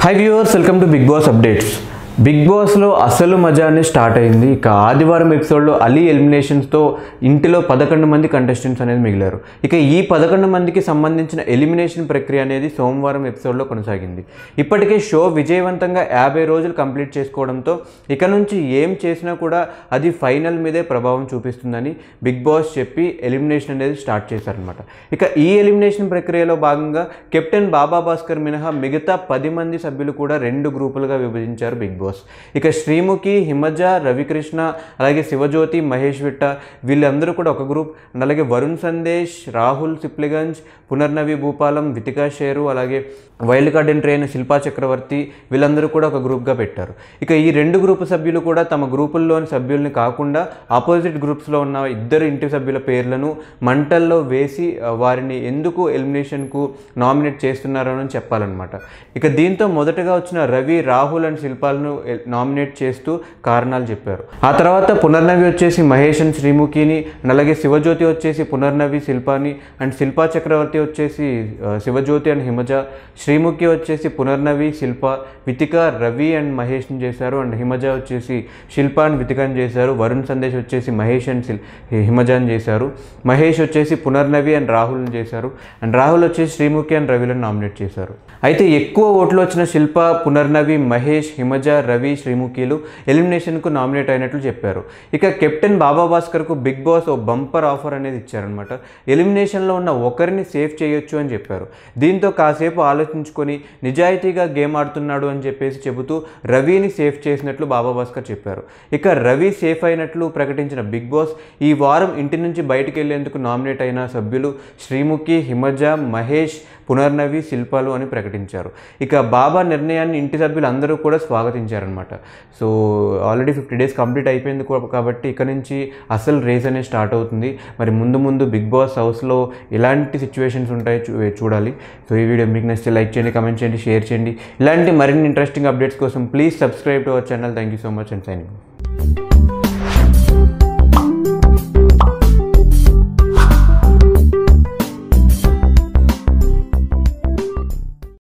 high viewers welcome to Bigg Boss updates Bigg బాస్లో అసలు మజానే start అయింది ఇక ఆదివారం ఎపిసోడ్లో అలీ ఎలిమినేషన్స్తో ఇంటిలో పదకొండు మంది కంటెస్టెంట్స్ అనేది మిగిలారు ఇక ఈ పదకొండు మందికి సంబంధించిన ఎలిమినేషన్ ప్రక్రియ అనేది సోమవారం ఎపిసోడ్లో కొనసాగింది ఇప్పటికే షో విజయవంతంగా యాభై రోజులు కంప్లీట్ చేసుకోవడంతో ఇక నుంచి ఏం చేసినా కూడా అది ఫైనల్ మీదే ప్రభావం చూపిస్తుందని బిగ్ బాస్ చెప్పి ఎలిమినేషన్ అనేది స్టార్ట్ చేశారనమాట ఇక ఈ ఎలిమినేషన్ ప్రక్రియలో భాగంగా కెప్టెన్ బాబా భాస్కర్ మినహా మిగతా పది మంది సభ్యులు కూడా రెండు గ్రూపులుగా విభజించారు బిగ్ బాస్ ఇక శ్రీముఖి హిమజ రవికృష్ణ అలాగే శివజ్యోతి మహేష్ విట్ట వీళ్ళందరూ కూడా ఒక గ్రూప్ అండ్ అలాగే వరుణ్ సందేశ్ రాహుల్ సిప్లిగంజ్ పునర్నవి భూపాలం వితికా షేరు అలాగే వైల్డ్ కార్డ్ ఎంట్రీ అయిన శిల్పా చక్రవర్తి వీళ్ళందరూ కూడా ఒక గ్రూప్గా పెట్టారు ఇక ఈ రెండు గ్రూపు సభ్యులు కూడా తమ గ్రూపుల్లోని సభ్యుల్ని కాకుండా ఆపోజిట్ గ్రూప్స్లో ఉన్న ఇద్దరు ఇంటి సభ్యుల పేర్లను మంటల్లో వేసి ఆ, వారిని ఎందుకు ఎలిమినేషన్కు నామినేట్ చేస్తున్నారో అని చెప్పాలన్నమాట ఇక దీంతో మొదటగా వచ్చిన రవి రాహుల్ అండ్ శిల్పాలను ఎల్- నామినేట్ చేస్తూ కారణాలు చెప్పారు ఆ తర్వాత పునర్నవి వచ్చేసి మహేష్ అండ్ శ్రీముఖిని అండ్ అలాగే శివజ్యోతి వచ్చేసి పునర్నవి శిల్పాని అండ్ శిల్పా చక్రవర్తి వచ్చేసి ఆ, శివజ్యోతి అండ్ హిమజ శ్రీముఖి వచ్చేసి పునర్నవి శిల్ప వితిక రవి అండ్ మహేష్ని చేశారు అండ్ హిమజ వచ్చేసి శిల్ప అండ్ వితికని చేశారు వరుణ్ సందేశ్ వచ్చేసి మహేష్ అండ్ శిల్ హిమజాన్ చేశారు మహేష్ వచ్చేసి పునర్నవి అండ్ రాహుల్ని చేశారు అండ్ రాహుల్ వచ్చేసి శ్రీముఖి అండ్ రవిలను నామినేట్ చేశారు అయితే ఎక్కువ ఓట్లు వచ్చిన శిల్ప పునర్నవి మహేష్ హిమజ రవి శ్రీముఖిలు ఎలిమినేషన్కు నామినేట్ అయినట్లు చెప్పారు ఇక కెప్టెన్ బాబా భాస్కర్కు బిగ్ బాస్ ఓ బంపర్ ఆఫర్ అనేది ఇచ్చారనమాట ఎలిమినేషన్లో ఉన్న ఒకరిని సేఫ్ చేయొచ్చు అని చెప్పారు దీంతో కాసేపు ఆలోచించుకొని నిజాయితీగా గేమ్ ఆడుతున్నాడు అని చెప్పేసి చెబుతూ రవిని సేఫ్ చేసినట్లు బాబా భాస్కర్ చెప్పారు ఇక రవి సేఫ్ అయినట్లు ప్రకటించిన బిగ్ బాస్ ఈ వారం ఇంటి నుంచి బయటికి వెళ్లేందుకు నామినేట్ అయిన సభ్యులు శ్రీముఖి హిమజ మహేష్ పునర్నవి శిల్పాలు అని ప్రకటించారు ఇక బాబా నిర్ణయాన్ని ఇంటి సభ్యులు అందరూ కూడా స్వాగతించారనమాట so already fifty days complete అయిపోయింది కూ- కాబట్టి ఇక నుంచి అసలు రేస్ అనేది స్టార్ట్ అవుతుంది మరి ముందు ముందు బిగ్ బాస్ హౌస్లో ఎలాంటి సిచ్యువేషన్స్ ఉంటాయో చూ చూడాలి సో ఈ వీడియో మీకు నచ్చితే లైక్ చేయండి కమెంట్ చేయండి షేర్ చేయండి ఇలాంటి మరిన్ని ఇంట్రెస్టింగ్ అప్డేట్స్ కోసం please subscribe to our channel thank you so much and signing